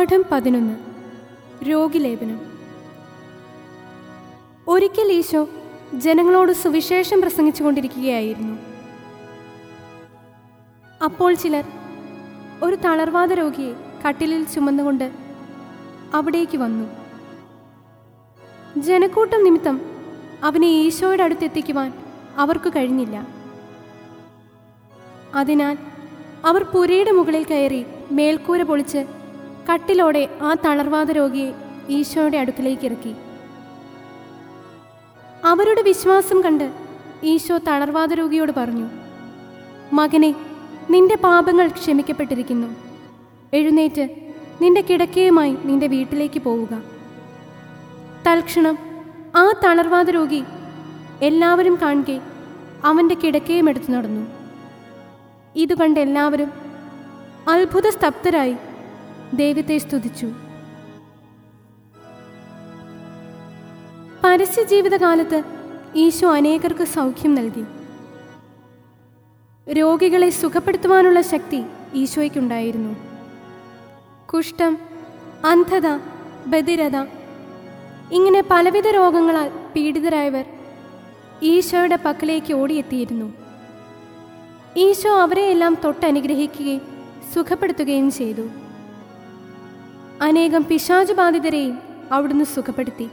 പാഠം പതിനൊന്ന് രോഗിലേപനം ഒരിക്കൽ ഈശോ ജനങ്ങളോട് സുവിശേഷം പ്രസംഗിച്ചു കൊണ്ടിരിക്കുകയായിരുന്നു അപ്പോൾ ചിലർ ഒരു തളർവാദ രോഗിയെ കട്ടിലിൽ ചുമന്നുകൊണ്ട് അവിടേക്ക് വന്നു ജനക്കൂട്ടം നിമിത്തം അവനെ ഈശോയുടെ അടുത്തെത്തിക്കുവാൻ അവർക്ക് കഴിഞ്ഞില്ല അതിനാൽ അവർ പുരയുടെ മുകളിൽ കയറി മേൽക്കൂര പൊളിച്ച് കട്ടിലോടെ ആ തളർവാദ രോഗിയെ ഈശോയുടെ അടുക്കലേക്ക് ഇറക്കി അവരുടെ വിശ്വാസം കണ്ട് ഈശോ തളർവാദ രോഗിയോട് പറഞ്ഞു മകനെ നിന്റെ പാപങ്ങൾ ക്ഷമിക്കപ്പെട്ടിരിക്കുന്നു എഴുന്നേറ്റ് നിന്റെ കിടക്കയുമായി നിന്റെ വീട്ടിലേക്ക് പോവുക തൽക്ഷണം ആ തളർവാദ രോഗി എല്ലാവരും കാണുകെ അവൻ്റെ കിടക്കയും എടുത്തു നടന്നു ഇത് കണ്ട് എല്ലാവരും അത്ഭുത സ്തബ്ധരായി ദൈവത്തെ സ്തുതിച്ചു പരസ്യ ജീവിതകാലത്ത് ഈശോ അനേകർക്ക് സൗഖ്യം നൽകി രോഗികളെ സുഖപ്പെടുത്തുവാനുള്ള ശക്തി ഈശോയ്ക്കുണ്ടായിരുന്നു കുഷ്ഠം അന്ധത ബധിരത ഇങ്ങനെ പലവിധ രോഗങ്ങളാൽ പീഡിതരായവർ ഈശോയുടെ പക്കലേക്ക് ഓടിയെത്തിയിരുന്നു ഈശോ അവരെയെല്ലാം തൊട്ടനുഗ്രഹിക്കുകയും സുഖപ്പെടുത്തുകയും ചെയ്തു അനേകം പിശാചുബാധിതരെയും അവിടുന്ന് സുഖപ്പെടുത്തി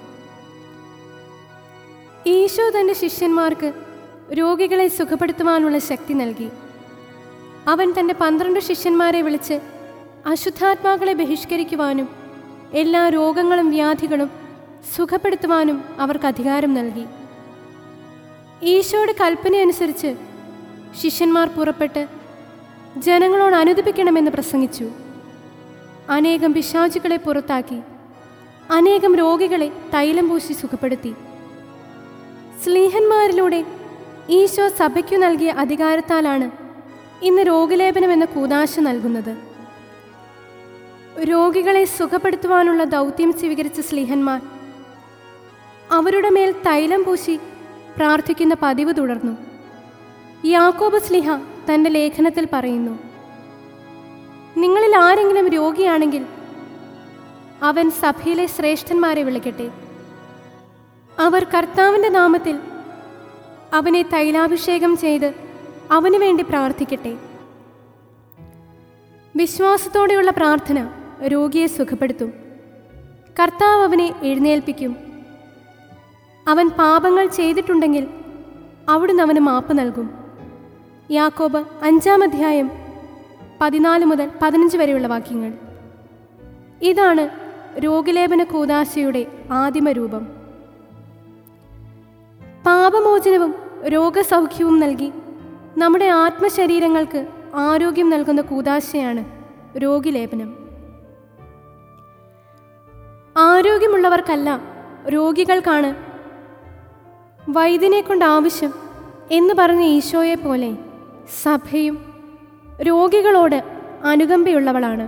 ഈശോ തൻ്റെ ശിഷ്യന്മാർക്ക് രോഗികളെ സുഖപ്പെടുത്തുവാനുള്ള ശക്തി നൽകി അവൻ തൻ്റെ പന്ത്രണ്ട് ശിഷ്യന്മാരെ വിളിച്ച് അശുദ്ധാത്മാക്കളെ ബഹിഷ്കരിക്കുവാനും എല്ലാ രോഗങ്ങളും വ്യാധികളും സുഖപ്പെടുത്തുവാനും അവർക്ക് അധികാരം നൽകി ഈശോയുടെ കൽപ്പനയനുസരിച്ച് ശിഷ്യന്മാർ പുറപ്പെട്ട് ജനങ്ങളോട് അനുദിപ്പിക്കണമെന്ന് പ്രസംഗിച്ചു അനേകം പിശാചുക്കളെ പുറത്താക്കി അനേകം രോഗികളെ തൈലം പൂശി സുഖപ്പെടുത്തി സ്ലീഹന്മാരിലൂടെ ഈശോ സഭയ്ക്കു നൽകിയ അധികാരത്താലാണ് ഇന്ന് രോഗലേപനം എന്ന കൂതാശ നൽകുന്നത് രോഗികളെ സുഖപ്പെടുത്തുവാനുള്ള ദൗത്യം സ്വീകരിച്ച സ്ലീഹന്മാർ അവരുടെ മേൽ തൈലം പൂശി പ്രാർത്ഥിക്കുന്ന പതിവ് തുടർന്നു യാക്കോബ് സ്ലിഹ തൻ്റെ ലേഖനത്തിൽ പറയുന്നു നിങ്ങളിൽ ആരെങ്കിലും രോഗിയാണെങ്കിൽ അവൻ സഭയിലെ ശ്രേഷ്ഠന്മാരെ വിളിക്കട്ടെ അവർ കർത്താവിൻ്റെ നാമത്തിൽ അവനെ തൈലാഭിഷേകം ചെയ്ത് അവനു വേണ്ടി പ്രാർത്ഥിക്കട്ടെ വിശ്വാസത്തോടെയുള്ള പ്രാർത്ഥന രോഗിയെ സുഖപ്പെടുത്തും കർത്താവ് അവനെ എഴുന്നേൽപ്പിക്കും അവൻ പാപങ്ങൾ ചെയ്തിട്ടുണ്ടെങ്കിൽ അവിടുന്ന് അവന് മാപ്പ് നൽകും യാക്കോബ് അഞ്ചാം അധ്യായം പതിനാല് മുതൽ പതിനഞ്ച് വരെയുള്ള വാക്യങ്ങൾ ഇതാണ് രോഗലേപന കൂതാശയുടെ ആദിമ രൂപം പാപമോചനവും രോഗസൗഖ്യവും നൽകി നമ്മുടെ ആത്മശരീരങ്ങൾക്ക് ആരോഗ്യം നൽകുന്ന കൂതാശയാണ് രോഗിലേപനം ആരോഗ്യമുള്ളവർക്കല്ല രോഗികൾക്കാണ് വൈദ്യനെ കൊണ്ട് ആവശ്യം എന്ന് പറഞ്ഞ ഈശോയെ പോലെ സഭയും രോഗികളോട് അനുകമ്പയുള്ളവളാണ്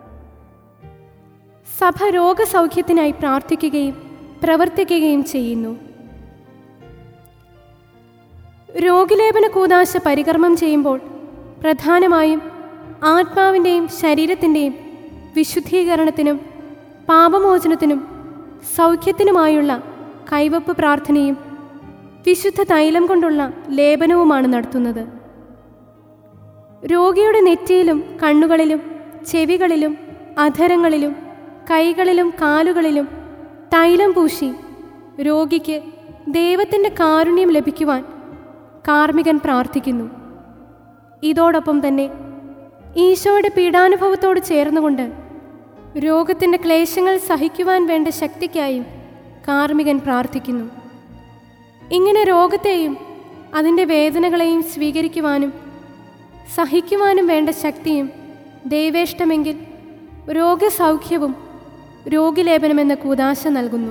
സഭ രോഗസൗഖ്യത്തിനായി പ്രാർത്ഥിക്കുകയും പ്രവർത്തിക്കുകയും ചെയ്യുന്നു രോഗിലേപന കൂതാശ പരികർമ്മം ചെയ്യുമ്പോൾ പ്രധാനമായും ആത്മാവിൻ്റെയും ശരീരത്തിൻ്റെയും വിശുദ്ധീകരണത്തിനും പാപമോചനത്തിനും സൗഖ്യത്തിനുമായുള്ള കൈവപ്പ് പ്രാർത്ഥനയും വിശുദ്ധ തൈലം കൊണ്ടുള്ള ലേപനവുമാണ് നടത്തുന്നത് രോഗിയുടെ നെറ്റിയിലും കണ്ണുകളിലും ചെവികളിലും അധരങ്ങളിലും കൈകളിലും കാലുകളിലും തൈലം പൂശി രോഗിക്ക് ദൈവത്തിൻ്റെ കാരുണ്യം ലഭിക്കുവാൻ കാർമികൻ പ്രാർത്ഥിക്കുന്നു ഇതോടൊപ്പം തന്നെ ഈശോയുടെ പീഡാനുഭവത്തോട് ചേർന്നുകൊണ്ട് രോഗത്തിൻ്റെ ക്ലേശങ്ങൾ സഹിക്കുവാൻ വേണ്ട ശക്തിക്കായും കാർമികൻ പ്രാർത്ഥിക്കുന്നു ഇങ്ങനെ രോഗത്തെയും അതിൻ്റെ വേദനകളെയും സ്വീകരിക്കുവാനും സഹിക്കുവാനും വേണ്ട ശക്തിയും ദൈവേഷ്ടമെങ്കിൽ രോഗസൗഖ്യവും രോഗിലേപനമെന്ന കൂതാശ നൽകുന്നു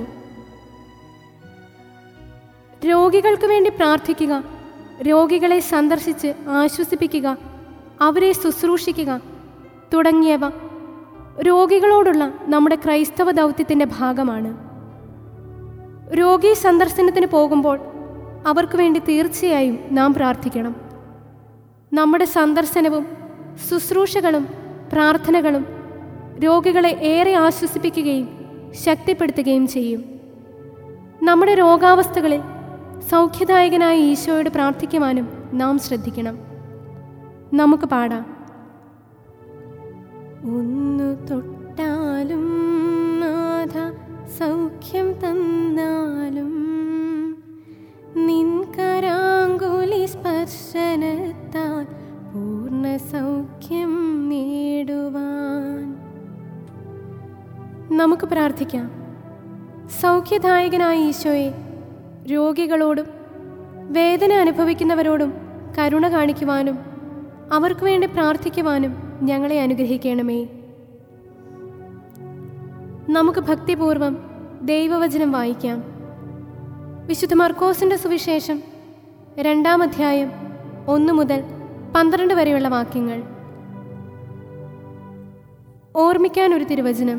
രോഗികൾക്ക് വേണ്ടി പ്രാർത്ഥിക്കുക രോഗികളെ സന്ദർശിച്ച് ആശ്വസിപ്പിക്കുക അവരെ ശുശ്രൂഷിക്കുക തുടങ്ങിയവ രോഗികളോടുള്ള നമ്മുടെ ക്രൈസ്തവ ദൗത്യത്തിൻ്റെ ഭാഗമാണ് രോഗി സന്ദർശനത്തിന് പോകുമ്പോൾ അവർക്ക് വേണ്ടി തീർച്ചയായും നാം പ്രാർത്ഥിക്കണം നമ്മുടെ സന്ദർശനവും ശുശ്രൂഷകളും പ്രാർത്ഥനകളും രോഗികളെ ഏറെ ആശ്വസിപ്പിക്കുകയും ശക്തിപ്പെടുത്തുകയും ചെയ്യും നമ്മുടെ രോഗാവസ്ഥകളിൽ സൗഖ്യദായകനായ ഈശോയോട് പ്രാർത്ഥിക്കുവാനും നാം ശ്രദ്ധിക്കണം നമുക്ക് പാടാം ഒന്നു തൊട്ടാലും നാഥ സൗഖ്യം തന്നാലും നിൻ കരാങ്കുലി സ്പർശനത്താൽ പൂർണ്ണ സൗഖ്യം നേടുവാൻ നമുക്ക് പ്രാർത്ഥിക്കാം സൗഖ്യദായകനായ ഈശോയെ രോഗികളോടും വേദന അനുഭവിക്കുന്നവരോടും കരുണ കാണിക്കുവാനും അവർക്ക് വേണ്ടി പ്രാർത്ഥിക്കുവാനും ഞങ്ങളെ അനുഗ്രഹിക്കണമേ നമുക്ക് ഭക്തിപൂർവം ദൈവവചനം വായിക്കാം വിശുദ്ധ മർക്കോസിന്റെ സുവിശേഷം രണ്ടാം അധ്യായം ഒന്ന് മുതൽ പന്ത്രണ്ട് വരെയുള്ള വാക്യങ്ങൾ ഓർമ്മിക്കാൻ ഒരു തിരുവചനം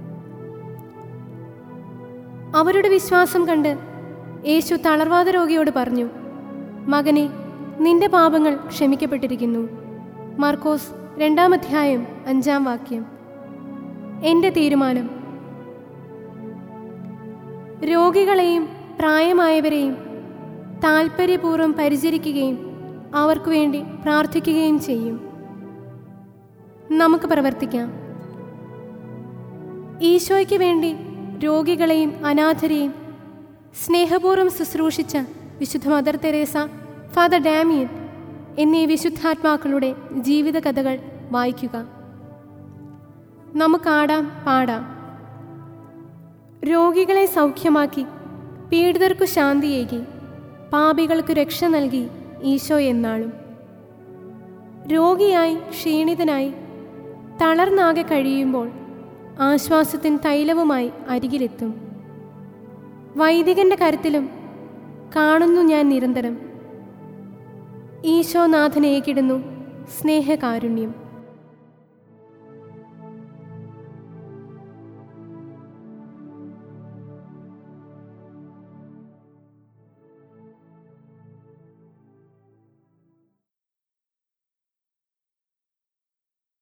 അവരുടെ വിശ്വാസം കണ്ട് യേശു തളർവാദ രോഗിയോട് പറഞ്ഞു മകനെ നിന്റെ പാപങ്ങൾ ക്ഷമിക്കപ്പെട്ടിരിക്കുന്നു മാർക്കോസ് രണ്ടാം അധ്യായം അഞ്ചാം വാക്യം എൻ്റെ തീരുമാനം രോഗികളെയും പ്രായമായവരെയും താൽപ്പര്യപൂർവ്വം പരിചരിക്കുകയും അവർക്കു വേണ്ടി പ്രാർത്ഥിക്കുകയും ചെയ്യും നമുക്ക് പ്രവർത്തിക്കാം ഈശോയ്ക്ക് വേണ്ടി രോഗികളെയും അനാഥരെയും സ്നേഹപൂർവ്വം ശുശ്രൂഷിച്ച വിശുദ്ധ മദർ തെരേസ ഫാദർ ഡാമിയൻ എന്നീ വിശുദ്ധാത്മാക്കളുടെ ജീവിത കഥകൾ വായിക്കുക നമുക്കാടാം പാടാം രോഗികളെ സൗഖ്യമാക്കി പീഡിതർക്കു ശാന്തിയേകി പാപികൾക്ക് രക്ഷ നൽകി ഈശോ എന്നാളും രോഗിയായി ക്ഷീണിതനായി തളർന്നാകെ കഴിയുമ്പോൾ ആശ്വാസത്തിൻ തൈലവുമായി അരികിലെത്തും വൈദികന്റെ കരുത്തിലും കാണുന്നു ഞാൻ നിരന്തരം ഈശോനാഥനേകിടുന്നു സ്നേഹകാരുണ്യം